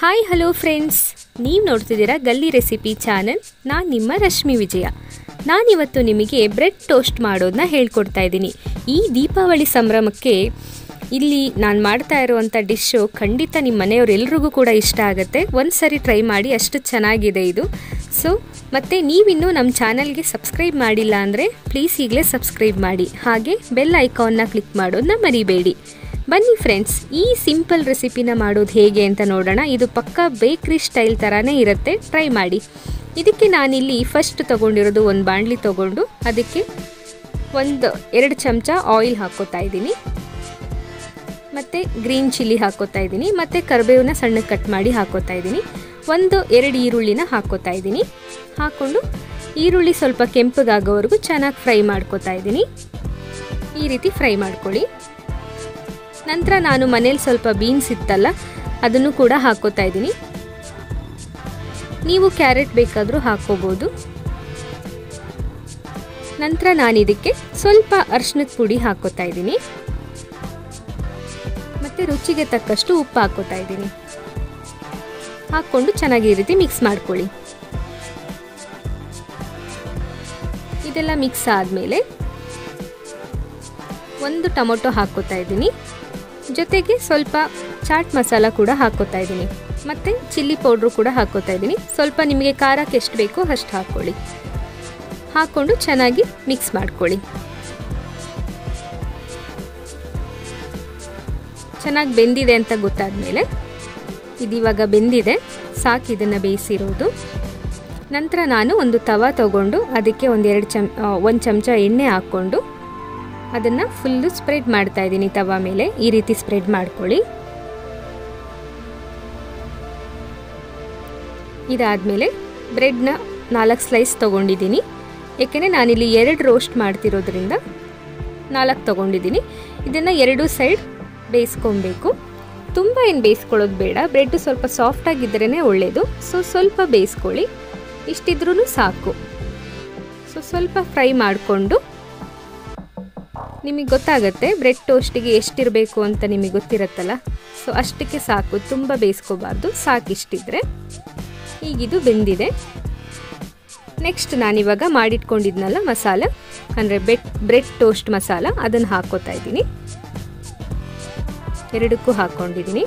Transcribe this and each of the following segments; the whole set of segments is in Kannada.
ಹಾಯ್ ಹಲೋ ಫ್ರೆಂಡ್ಸ್ ನೀವು ನೋಡ್ತಿದ್ದೀರಾ ಗಲ್ಲಿ ರೆಸಿಪಿ ಚಾನಲ್ ನಾನು ನಿಮ್ಮ ರಶ್ಮಿ ವಿಜಯ ನಾನಿವತ್ತು ನಿಮಗೆ ಬ್ರೆಡ್ ಟೋಸ್ಟ್ ಮಾಡೋದನ್ನ ಹೇಳ್ಕೊಡ್ತಾ ಇದ್ದೀನಿ ಈ ದೀಪಾವಳಿ ಸಂಭ್ರಮಕ್ಕೆ ಇಲ್ಲಿ ನಾನು ಮಾಡ್ತಾ ಇರುವಂಥ ಡಿಶ್ಶು ಖಂಡಿತ ನಿಮ್ಮ ಮನೆಯವರೆಲ್ರಿಗೂ ಕೂಡ ಇಷ್ಟ ಆಗುತ್ತೆ ಒಂದು ಸರಿ ಟ್ರೈ ಮಾಡಿ ಅಷ್ಟು ಚೆನ್ನಾಗಿದೆ ಇದು ಸೊ ಮತ್ತು ನೀವಿನ್ನೂ ನಮ್ಮ ಚಾನಲ್ಗೆ ಸಬ್ಸ್ಕ್ರೈಬ್ ಮಾಡಿಲ್ಲ ಅಂದರೆ ಪ್ಲೀಸ್ ಈಗಲೇ ಸಬ್ಸ್ಕ್ರೈಬ್ ಮಾಡಿ ಹಾಗೆ ಬೆಲ್ ಐಕಾನ್ನ ಕ್ಲಿಕ್ ಮಾಡೋದನ್ನ ಮರಿಬೇಡಿ ಬನ್ನಿ ಫ್ರೆಂಡ್ಸ್ ಈ ಸಿಂಪಲ್ ರೆಸಿಪಿನ ಮಾಡೋದು ಹೇಗೆ ಅಂತ ನೋಡೋಣ ಇದು ಪಕ್ಕ ಬೇಕ್ರಿ ಸ್ಟೈಲ್ ಥರನೇ ಇರುತ್ತೆ ಟ್ರೈ ಮಾಡಿ ಇದಕ್ಕೆ ನಾನಿಲ್ಲಿ ಫಸ್ಟ್ ತೊಗೊಂಡಿರೋದು ಒಂದು ಬಾಣಲಿ ತೊಗೊಂಡು ಅದಕ್ಕೆ ಒಂದು ಎರಡು ಚಮಚ ಆಯಿಲ್ ಹಾಕೋತಾ ಇದ್ದೀನಿ ಮತ್ತು ಗ್ರೀನ್ ಚಿಲ್ಲಿ ಹಾಕೋತಾ ಇದ್ದೀನಿ ಮತ್ತು ಕರಿಬೇವನ್ನ ಸಣ್ಣಗೆ ಕಟ್ ಮಾಡಿ ಹಾಕೋತಾ ಇದ್ದೀನಿ ಒಂದು ಎರಡು ಈರುಳ್ಳಿನ ಹಾಕೋತಾ ಇದ್ದೀನಿ ಹಾಕ್ಕೊಂಡು ಈರುಳ್ಳಿ ಸ್ವಲ್ಪ ಕೆಂಪಗಾಗೋವರೆಗೂ ಚೆನ್ನಾಗಿ ಫ್ರೈ ಮಾಡ್ಕೋತಾ ಇದ್ದೀನಿ ಈ ರೀತಿ ಫ್ರೈ ಮಾಡ್ಕೊಳ್ಳಿ ನಂತರ ನಾನು ಮನೇಲಿ ಸ್ವಲ್ಪ ಬೀನ್ಸ್ ಇತ್ತಲ್ಲ ಅದನ್ನು ಕೂಡ ಹಾಕೋತಾ ಇದ್ದೀನಿ ನೀವು ಕ್ಯಾರೆಟ್ ಬೇಕಾದರೂ ಹಾಕೋಬೋದು ನಂತರ ನಾನು ಇದಕ್ಕೆ ಸ್ವಲ್ಪ ಅರ್ಶಿನದ ಪುಡಿ ಹಾಕೋತಾ ಇದ್ದೀನಿ ಮತ್ತು ರುಚಿಗೆ ತಕ್ಕಷ್ಟು ಉಪ್ಪು ಹಾಕೋತಾ ಇದ್ದೀನಿ ಹಾಕ್ಕೊಂಡು ಚೆನ್ನಾಗಿ ಈ ರೀತಿ ಮಿಕ್ಸ್ ಮಾಡ್ಕೊಳ್ಳಿ ಇದೆಲ್ಲ ಮಿಕ್ಸ್ ಆದಮೇಲೆ ಒಂದು ಟೊಮೊಟೊ ಹಾಕೋತಾ ಇದ್ದೀನಿ ಜೊತೆಗೆ ಸ್ವಲ್ಪ ಚಾಟ್ ಮಸಾಲ ಕೂಡ ಹಾಕೋತಾ ಇದ್ದೀನಿ ಮತ್ತು ಚಿಲ್ಲಿ ಪೌಡ್ರು ಕೂಡ ಹಾಕೋತಾ ಇದ್ದೀನಿ ಸ್ವಲ್ಪ ನಿಮಗೆ ಖಾರಕ್ಕೆ ಎಷ್ಟು ಬೇಕೋ ಅಷ್ಟು ಹಾಕ್ಕೊಳ್ಳಿ ಹಾಕ್ಕೊಂಡು ಚೆನ್ನಾಗಿ ಮಿಕ್ಸ್ ಮಾಡ್ಕೊಳ್ಳಿ ಚೆನ್ನಾಗಿ ಬೆಂದಿದೆ ಅಂತ ಗೊತ್ತಾದಮೇಲೆ ಇದಿವಾಗ ಬೆಂದಿದೆ ಸಾಕು ಇದನ್ನು ಬೇಯಿಸಿರೋದು ನಂತರ ನಾನು ಒಂದು ತವ ತಗೊಂಡು ಅದಕ್ಕೆ ಒಂದೆರಡು ಚಮ್ ಒಂದು ಚಮಚ ಎಣ್ಣೆ ಹಾಕ್ಕೊಂಡು ಅದನ್ನು ಫುಲ್ಲು ಸ್ಪ್ರೆಡ್ ಮಾಡ್ತಾ ಇದ್ದೀನಿ ತವ ಮೇಲೆ ಈ ರೀತಿ ಸ್ಪ್ರೆಡ್ ಮಾಡ್ಕೊಳ್ಳಿ ಇದಾದಮೇಲೆ ಬ್ರೆಡ್ನ ನಾಲ್ಕು ಸ್ಲೈಸ್ ತೊಗೊಂಡಿದ್ದೀನಿ ಏಕೆಂದರೆ ನಾನಿಲ್ಲಿ ಎರಡು ರೋಸ್ಟ್ ಮಾಡ್ತಿರೋದ್ರಿಂದ ನಾಲ್ಕು ತೊಗೊಂಡಿದ್ದೀನಿ ಇದನ್ನು ಎರಡು ಸೈಡ್ ಬೇಯಿಸ್ಕೊಬೇಕು ತುಂಬ ಏನು ಬೇಯಿಸ್ಕೊಳ್ಳೋದು ಬೇಡ ಬ್ರೆಡ್ ಸ್ವಲ್ಪ ಸಾಫ್ಟಾಗಿದ್ರೇ ಒಳ್ಳೆಯದು ಸೊ ಸ್ವಲ್ಪ ಬೇಯಿಸ್ಕೊಳ್ಳಿ ಇಷ್ಟಿದ್ರೂ ಸಾಕು ಸೊ ಸ್ವಲ್ಪ ಫ್ರೈ ಮಾಡಿಕೊಂಡು ನಿಮಗೆ ಗೊತ್ತಾಗುತ್ತೆ ಬ್ರೆಡ್ ಟೋಸ್ಟಿಗೆ ಎಷ್ಟಿರಬೇಕು ಅಂತ ನಿಮಗೆ ಗೊತ್ತಿರುತ್ತಲ್ಲ ಸೊ ಅಷ್ಟಕ್ಕೆ ಸಾಕು ತುಂಬ ಬೇಯಿಸ್ಕೋಬಾರ್ದು ಸಾಕಿಷ್ಟಿದ್ರೆ ಈಗಿದು ಬೆಂದಿದೆ ನೆಕ್ಸ್ಟ್ ನಾನಿವಾಗ ಮಾಡಿಟ್ಕೊಂಡಿದ್ನಲ್ಲ ಮಸಾಲ ಅಂದರೆ ಬೆಡ್ ಬ್ರೆಡ್ ಟೋಸ್ಟ್ ಮಸಾಲ ಅದನ್ನು ಹಾಕೋತಾ ಇದ್ದೀನಿ ಎರಡಕ್ಕೂ ಹಾಕ್ಕೊಂಡಿದ್ದೀನಿ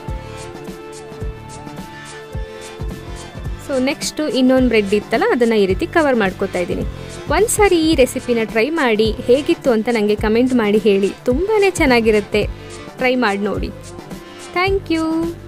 ಸೊ ನೆಕ್ಸ್ಟು ಇನ್ನೊಂದು ಬ್ರೆಡ್ ಇತ್ತಲ್ಲ ಅದನ್ನು ಈ ರೀತಿ ಕವರ್ ಮಾಡ್ಕೋತಾ ಇದ್ದೀನಿ ಒಂದು ಸಾರಿ ಈ ರೆಸಿಪಿನ ಟ್ರೈ ಮಾಡಿ ಹೇಗಿತ್ತು ಅಂತ ನನಗೆ ಕಮೆಂಟ್ ಮಾಡಿ ಹೇಳಿ ತುಂಬಾ ಚೆನ್ನಾಗಿರುತ್ತೆ ಟ್ರೈ ಮಾಡಿ ನೋಡಿ ಥ್ಯಾಂಕ್ ಯು